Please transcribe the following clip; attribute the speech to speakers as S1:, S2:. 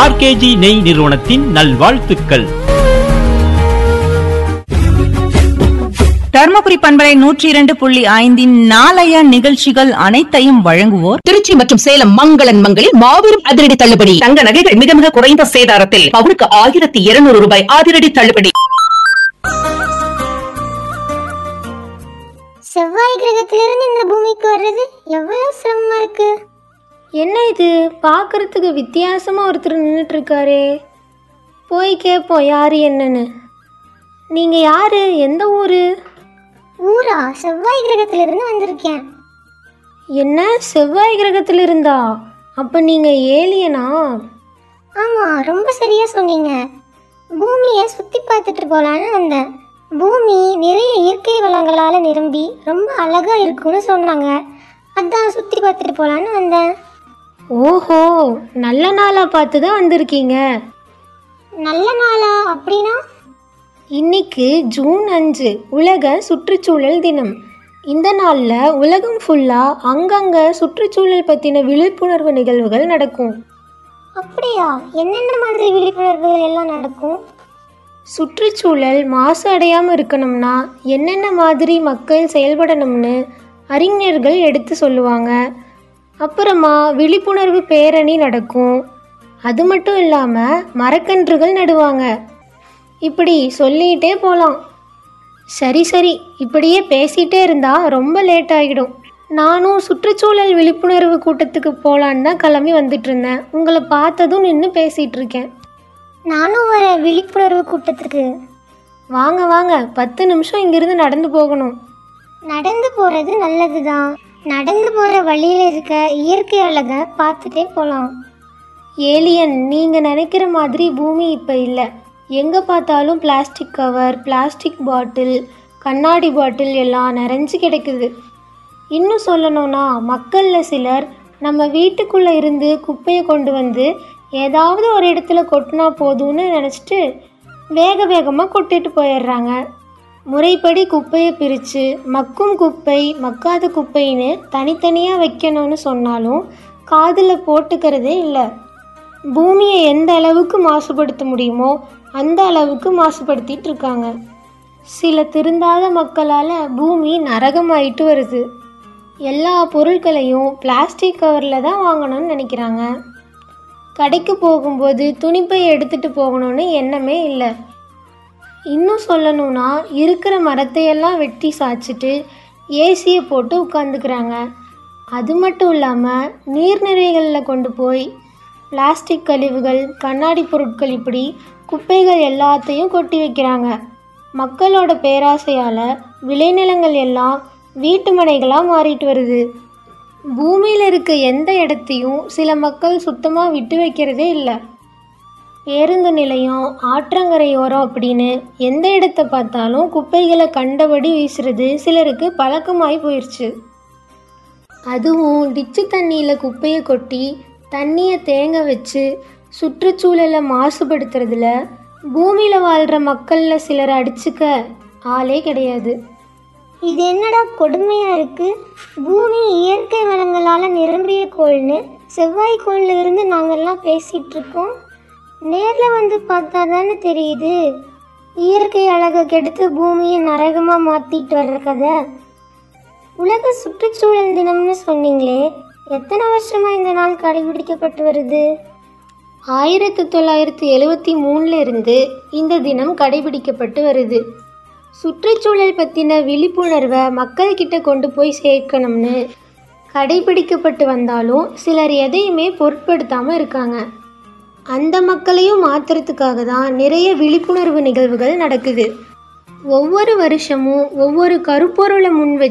S1: RKG நெய் நிறுவனத்தின் நல்வாழ்த்துக்கள்
S2: தர்மபுரி பண்பலை நூற்றி இரண்டு புள்ளி ஐந்தின் நாளைய நிகழ்ச்சிகள் அனைத்தையும் வழங்குவோர்
S3: திருச்சி மற்றும் சேலம் மங்களன் மங்களில் மாபெரும் அதிரடி தள்ளுபடி தங்க நகைகள் மிக மிக குறைந்த சேதாரத்தில் பவுனுக்கு ஆயிரத்தி இருநூறு ரூபாய் அதிரடி தள்ளுபடி
S4: செவ்வாய் கிரகத்திலிருந்து இந்த பூமிக்கு வர்றது எவ்வளவு சிரமமா இருக்கு
S5: என்ன இது பார்க்கறதுக்கு வித்தியாசமா ஒருத்தர் நின்றுட்டு இருக்காரே போய் கேட்போம் யாரு என்னன்னு நீங்க யாரு எந்த ஊரு
S4: ஊரா செவ்வாய் கிரகத்திலிருந்து வந்திருக்கேன்
S5: என்ன செவ்வாய் கிரகத்துல இருந்தா அப்ப நீங்க ஏலியனா
S4: ஆமா ரொம்ப சரியா சொன்னீங்க பூமியை சுத்தி பார்த்துட்டு போலான்னு வந்தேன் பூமி நிறைய இயற்கை வளங்களால நிரம்பி ரொம்ப அழகா இருக்கும்னு சொன்னாங்க அதான் சுத்தி பார்த்துட்டு போலான்னு வந்தேன்
S5: ஓஹோ நல்ல நாளா பார்த்து தான் வந்திருக்கீங்க
S4: நல்ல நாளா அப்படின்னா
S5: இன்னைக்கு ஜூன் அஞ்சு உலக சுற்றுச்சூழல் தினம் இந்த நாளில் உலகம் ஃபுல்லாக அங்கங்கே சுற்றுச்சூழல் பற்றின விழிப்புணர்வு நிகழ்வுகள் நடக்கும்
S4: அப்படியா என்னென்ன மாதிரி விழிப்புணர்வுகள் எல்லாம் நடக்கும்
S5: சுற்றுச்சூழல் மாசு அடையாமல் இருக்கணும்னா என்னென்ன மாதிரி மக்கள் செயல்படணும்னு அறிஞர்கள் எடுத்து சொல்லுவாங்க அப்புறமா விழிப்புணர்வு பேரணி நடக்கும் அது மட்டும் இல்லாமல் மரக்கன்றுகள் நடுவாங்க இப்படி சொல்லிகிட்டே போகலாம் சரி சரி இப்படியே பேசிகிட்டே இருந்தால் ரொம்ப லேட் ஆகிடும் நானும் சுற்றுச்சூழல் விழிப்புணர்வு கூட்டத்துக்கு போகலான்னு தான் கிளம்பி வந்துட்டு இருந்தேன் உங்களை பார்த்ததும் நின்று பேசிகிட்டு இருக்கேன்
S4: நானும் வர விழிப்புணர்வு கூட்டத்துக்கு
S5: வாங்க வாங்க பத்து நிமிஷம் இங்கிருந்து நடந்து போகணும்
S4: நடந்து போறது நல்லதுதான் நடந்து போற வழியில இருக்க இயற்கை அழகை பார்த்துட்டே போலாம்
S5: ஏலியன் நீங்கள் நினைக்கிற மாதிரி பூமி இப்போ இல்லை எங்கே பார்த்தாலும் பிளாஸ்டிக் கவர் பிளாஸ்டிக் பாட்டில் கண்ணாடி பாட்டில் எல்லாம் நிறைஞ்சு கிடக்குது இன்னும் சொல்லணும்னா மக்களில் சிலர் நம்ம வீட்டுக்குள்ளே இருந்து குப்பையை கொண்டு வந்து ஏதாவது ஒரு இடத்துல கொட்டினா போதும்னு நினச்சிட்டு வேக வேகமாக கொட்டிட்டு போயிடுறாங்க முறைப்படி குப்பையை பிரித்து மக்கும் குப்பை மக்காத குப்பைன்னு தனித்தனியாக வைக்கணும்னு சொன்னாலும் காதில் போட்டுக்கிறதே இல்லை பூமியை எந்த அளவுக்கு மாசுபடுத்த முடியுமோ அந்த அளவுக்கு மாசுபடுத்திட்டு இருக்காங்க சில திருந்தாத மக்களால் பூமி நரகமாயிட்டு வருது எல்லா பொருட்களையும் பிளாஸ்டிக் கவரில் தான் வாங்கணும்னு நினைக்கிறாங்க கடைக்கு போகும்போது துணிப்பை எடுத்துகிட்டு போகணும்னு எண்ணமே இல்லை இன்னும் சொல்லணும்னா இருக்கிற மரத்தையெல்லாம் வெட்டி சாய்ச்சிட்டு ஏசியை போட்டு உட்காந்துக்கிறாங்க அது மட்டும் இல்லாமல் நீர்நிலைகளில் கொண்டு போய் பிளாஸ்டிக் கழிவுகள் கண்ணாடி பொருட்கள் இப்படி குப்பைகள் எல்லாத்தையும் கொட்டி வைக்கிறாங்க மக்களோட பேராசையால் விளைநிலங்கள் எல்லாம் வீட்டு மனைகளாக மாறிட்டு வருது பூமியில் இருக்க எந்த இடத்தையும் சில மக்கள் சுத்தமாக விட்டு வைக்கிறதே இல்லை பேருந்து நிலையம் ஆற்றங்கரையோரம் அப்படின்னு எந்த இடத்த பார்த்தாலும் குப்பைகளை கண்டபடி வீசுறது சிலருக்கு பழக்கமாகி போயிடுச்சு அதுவும் டிச்சு தண்ணியில் குப்பையை கொட்டி தண்ணியை தேங்க வச்சு சுற்றுச்சூழலை மாசுபடுத்துறதுல பூமியில் வாழ்கிற மக்களில் சிலர் அடிச்சுக்க ஆளே கிடையாது
S4: இது என்னடா கொடுமையா இருக்கு பூமி இயற்கை வளங்களால நிரம்பிய கோள்னு செவ்வாய் கோள்ல இருந்து நாங்கெல்லாம் பேசிட்டு இருக்கோம் நேர்ல வந்து பார்த்தா தானே தெரியுது இயற்கை அழகை கெடுத்து பூமியை நரகமா மாத்திட்டு வர்ற கதை உலக சுற்றுச்சூழல் தினம்னு சொன்னீங்களே எத்தனை வருஷமா இந்த நாள் கடைபிடிக்கப்பட்டு வருது
S5: ஆயிரத்தி தொள்ளாயிரத்தி எழுவத்தி மூணுல இருந்து இந்த தினம் கடைபிடிக்கப்பட்டு வருது சுற்றுச்சூழல் பற்றின விழிப்புணர்வை மக்கள்கிட்ட கொண்டு போய் சேர்க்கணும்னு கடைபிடிக்கப்பட்டு வந்தாலும் சிலர் எதையுமே பொருட்படுத்தாமல் இருக்காங்க அந்த மக்களையும் மாற்றுறதுக்காக தான் நிறைய விழிப்புணர்வு நிகழ்வுகள் நடக்குது ஒவ்வொரு வருஷமும் ஒவ்வொரு கருப்பொருளை முன் வச்சு